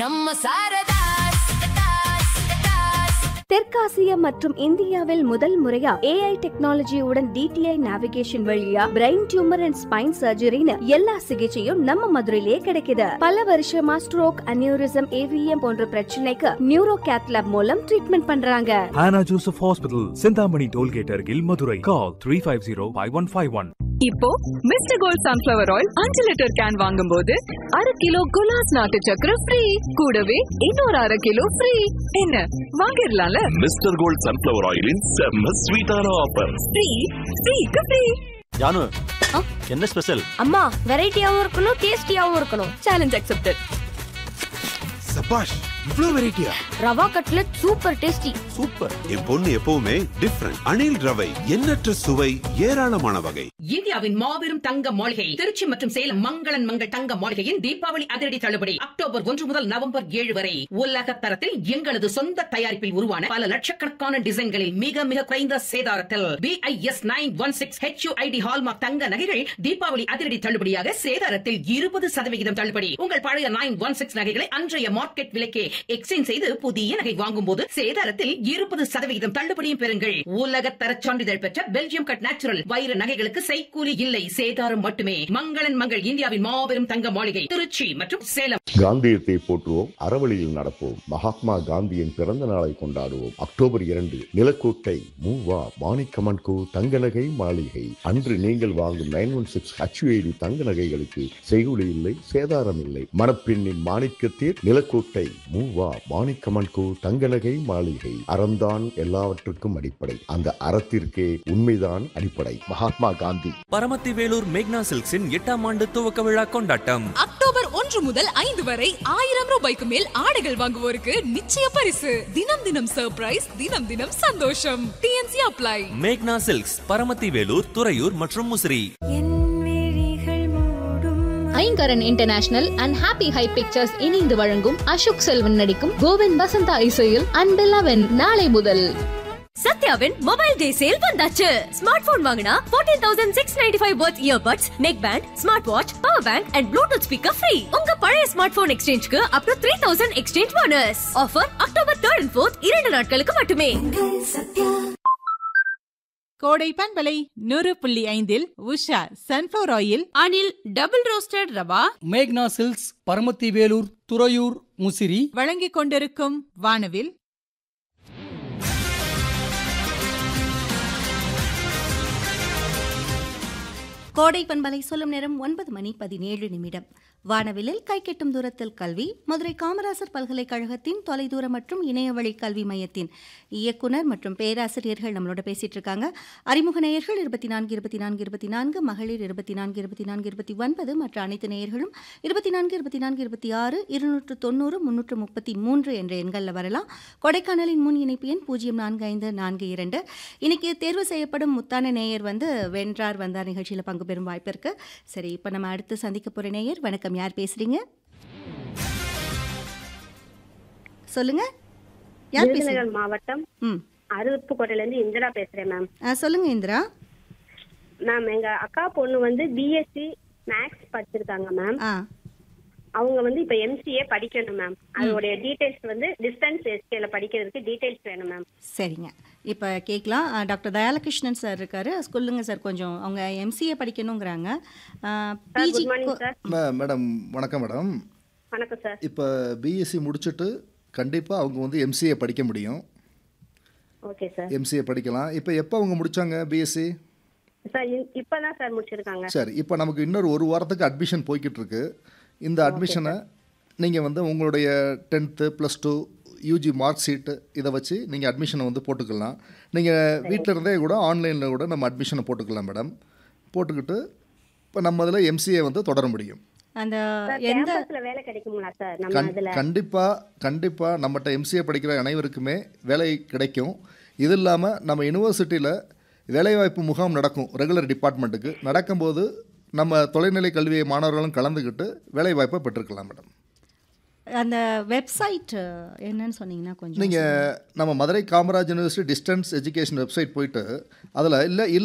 நம்ம சாரதாஸ் தெற்காசிய மற்றும் இந்தியாவில் முதல் முறையா ஏஐ டெக்னாலஜியுடன் டிடிஐ நேவிகேஷன் வழியா பிரெயின் டியூமர் அண்ட் ஸ்பைன் சர்ஜரின்னு எல்லா சிகிச்சையும் நம்ம மதுரையிலே கிடைக்குது பல வருஷமா ஸ்ட்ரோக் அனியூரிசம் ஏவிஎம் போன்ற பிரச்சனைக்கு நியூரோ கேத்லாப் மூலம் ட்ரீட்மெண்ட் பண்றாங்க Hannah Joseph Hospital, Sindhamani Tollgate Argil, Madurai. Call 350-5151. இப்போ மிஸ்டர் கோல்ட் சன்ஃபிளவர் ஆயில் அஞ்சு லிட்டர் கேன் வாங்கும்போது அரை கிலோ குலாஸ் நாட்டு சக்கரை ஃப்ரீ கூடவே இன்னொரு அரை கிலோ ஃப்ரீ என்ன வாங்கிடலாம்ல மிஸ்டர் கோல்ட் சன்ஃபிளவர் ஆயிலின் செம்ம ஸ்வீட்டான ஆஃபர் ஃப்ரீ ஃப்ரீக்கு ஃப்ரீ ஜானு என்ன ஸ்பெஷல் அம்மா வெரைட்டியாவும் இருக்கணும் டேஸ்டியாவும் இருக்கணும் சேலஞ்ச் அக்செப்டட் சபாஷ் இவ்ளோ வெரைட்டியா rava cutlet super tasty super என் பொண்ணு எப்பவுமே டிஃப்ரெண்ட் அணில் ரவை எண்ணற்ற சுவை ஏராளமான வகை இந்தியாவின் மாபெரும் தங்க மாளிகை திருச்சி மற்றும் சேலம் மங்களன் மங்கள் தங்க மாளிகையின் தீபாவளி அதிரடி தள்ளுபடி அக்டோபர் ஒன்று முதல் நவம்பர் ஏழு வரை உலக தரத்தில் எங்களது சொந்த தயாரிப்பில் உருவான பல லட்சக்கணக்கான டிசைன்களில் மிக மிக குறைந்த சேதாரத்தில் BIS nine one six HUID hallmark தங்க நகைகள் தீபாவளி அதிரடி தள்ளுபடியாக சேதாரத்தில் இருபது சதவிகிதம் தள்ளுபடி உங்கள் பழைய நைன் ஒன் சிக்ஸ் நகைகளை அன்றைய மார்க்கெட் விலைக்கே எக்ஸ்சேஞ்ச் செய்து புதிய நகை வாங்கும் போது சேதாரத்தில் இருபது சதவிகிதம் தள்ளுபடியும் பெறுங்கள் உலக தரச் சான்றிதழ் பெற்ற பெல்ஜியம் கட் நேச்சுரல் வைர நகைகளுக்கு செய்கூலி இல்லை சேதாரம் மட்டுமே மங்களன் மங்கள் இந்தியாவின் மாபெரும் தங்க மாளிகை திருச்சி மற்றும் சேலம் காந்தியத்தை போற்றுவோம் அறவழியில் நடப்போம் மகாத்மா காந்தியின் பிறந்த நாளை கொண்டாடுவோம் அக்டோபர் இரண்டு நிலக்கோட்டை மூவா மாணிக்கமன் கோ தங்க நகை மாளிகை அன்று நீங்கள் வாங்கும் நைன் ஒன் சிக்ஸ் ஹச்ஐடி தங்க நகைகளுக்கு செய்குலி இல்லை சேதாரம் இல்லை மணப்பெண்ணின் மாணிக்கத்தேர் நிலக்கோட்டை மூவா மாணிக்கமன் கோ தங்க நகை மாளிகை அறம்தான் எல்லாவற்றுக்கும் அடிப்படை அந்த அறத்திற்கே உண்மைதான் அடிப்படை மகாத்மா காந்தி பரமத்தி வேலூர் மேக்னா சில்க்ஸின் எட்டாம் ஆண்டு துவக்க விழா கொண்டாட்டம் அக்டோபர் ஒன்று முதல் ஐந்து வரை ஆயிரம் ரூபாய்க்கு மேல் ஆடைகள் வாங்குவோருக்கு நிச்சய பரிசு தினம் தினம் சர்ப்ரைஸ் தினம் தினம் சந்தோஷம் டிஎன்சி அப்ளை மேக்னா சில்க்ஸ் பரமத்தி வேலூர் துறையூர் மற்றும் Musiri Ayngaran international and happy high pictures இணைந்து வழங்கும் அசோக் செல்வன் நடிக்கும் கோவிந்த் வசந்தா இசையில் அன்பு லெவன் நாளை முதல் சத்யாவின் மொபைல் டே சேல் வந்தாச்சு ஸ்மார்ட் போன் வாங்கினா 14695 தௌசண்ட் சிக்ஸ் நைன்டி ஃபைவ் பர்த் earbuds neck band smart watch power bank and Bluetooth speaker free உங்க பழைய ஸ்மார்ட் போன் எக்ஸ்சேஞ்சுக்கு up to three thousand exchange bonus offer October third and fourth இரண்டு நாட்களுக்கு மட்டுமே கோடை பண்பலை நூறு புள்ளி ஐந்தில் Usha sunflower oil Anil double roasted rava மேக்னா சில்க்ஸ் பரமத்தி வேலூர் துறையூர் முசிறி வழங்கிக் கொண்டிருக்கும் வானவில் கோடை பண்பலை சொல்லும் நேரம் ஒன்பது மணி பதினேழு நிமிடம் வானவிலில் கைக்கெட்டும் தூரத்தில் கல்வி மதுரை காமராசர் பல்கலைக்கழகத்தின் தொலைதூர மற்றும் இணையவழி கல்வி மையத்தின் இயக்குனர் மற்றும் பேராசிரியர்கள் நம்மளோட பேசிட்டு இருக்காங்க அறிமுக நேயர்கள் இருபத்தி நான்கு இருபத்தி நான்கு இருபத்தி நான்கு மகளிர் இருபத்தி நான்கு இருபத்தி நான்கு இருபத்தி ஒன்பது மற்ற அனைத்து நேயர்களும் இருபத்தி நான்கு இருபத்தி நான்கு இருபத்தி ஆறு இருநூற்று தொண்ணூறு முன்னூற்று முப்பத்தி மூன்று என்ற எண்களில் வரலாம் கொடைக்கானலின் முன் இணைப்பு எண் பூஜ்ஜியம் நான்கு ஐந்து நான்கு இரண்டு இன்னைக்கு தேர்வு செய்யப்படும் முத்தான நேயர் வந்து வென்றார் வந்தார் நிகழ்ச்சியில் பங்கு பெறும் வாய்ப்பு இருக்கு சரி இப்போ நம்ம அடுத்து சந்திக்க போற நேயர் வணக்கம் யார் பேசுறீங்க சொல்லுங்க யார் பேசுறீங்க விருதுநகர் மாவட்டம் ம் அருப்புக்கோட்டையில இருந்து இந்திரா பேசுறேன் மேம் ஆ, சொல்லுங்க இந்திரா மேம் எங்க அக்கா பொண்ணு வந்து பிஎஸ்சி மேக்ஸ் படிச்சிருக்காங்க மேம் ஆ அவங்க வந்து இப்ப எம்சிஏ படிக்கணும் மேம் அதோடைய டீடைல்ஸ் வந்து டிஸ்டன்ஸ் எஸ்கேல படிக்கிறதுக்கு டீடைல்ஸ் வேணும் மேம் சரிங்க இப்போ கேட்கலாம் ஆ, டாக்டர் தயாலகிருஷ்ணன் சார் இருக்காரு சொல்லுங்க சார் கொஞ்சம் அவங்க எம்சிஏ படிக்கணுங்கிறாங்க PG good morning sir madam வணக்கம் மேடம் வணக்கம் சார் இப்போ பிஎஸ்சி முடிச்சுட்டு கண்டிப்பாக அவங்க வந்து எம்சிஏ படிக்க முடியும் ஓகே சார் எம்சிஏ படிக்கலாம் இப்போ எப்போ அவங்க முடித்தாங்க பிஎஸ்சி சார் இ- இப்பதான் சார் முடிச்சிருக்காங்க சரி இப்போ நமக்கு இன்னொரு ஒரு வாரத்துக்கு அட்மிஷன் போய்கிட்டு இருக்கு இந்த அட்மிஷனை நீங்கள் வந்து உங்களுடைய tenth plus two UG mark sheet இதை வச்சு நீங்கள் அட்மிஷனை வந்து போட்டுக்கலாம் நீங்கள் வீட்டில் இருந்தே கூட ஆன்லைனில் கூட நம்ம அட்மிஷனை போட்டுக்கலாம் மேடம் போட்டுக்கிட்டு இப்போ நம்ம அதில் எம்சிஏ வந்து தொடர முடியும் அந்த சார் எந்த கேம்பஸ்ல வேலை கிடைக்குங்களா சார் நம்ம கண் இதுல கண்டிப்பாக கண்டிப்பாக நம்மகிட்ட எம்சிஏ படிக்கிற அனைவருக்குமே வேலை கிடைக்கும் இது இல்லாமல் நம்ம யூனிவர்சிட்டியில் வேலைவாய்ப்பு முகாம் நடக்கும் ரெகுலர் டிபார்ட்மெண்ட்டுக்கு நடக்கும்போது நம்ம தொலைநிலை கல்வி மாணவர்களும் கலந்துக்கிட்டு வேலைவாய்ப்பை பெற்றுக்கலாம் மேடம் அந்த வெப்சைட் என்னன்னு சொன்னீங்கன்னா கொஞ்சம் நீங்கள் நம்ம Madurai Kamaraj university distance education website போயிட்டு அதில் இல்லை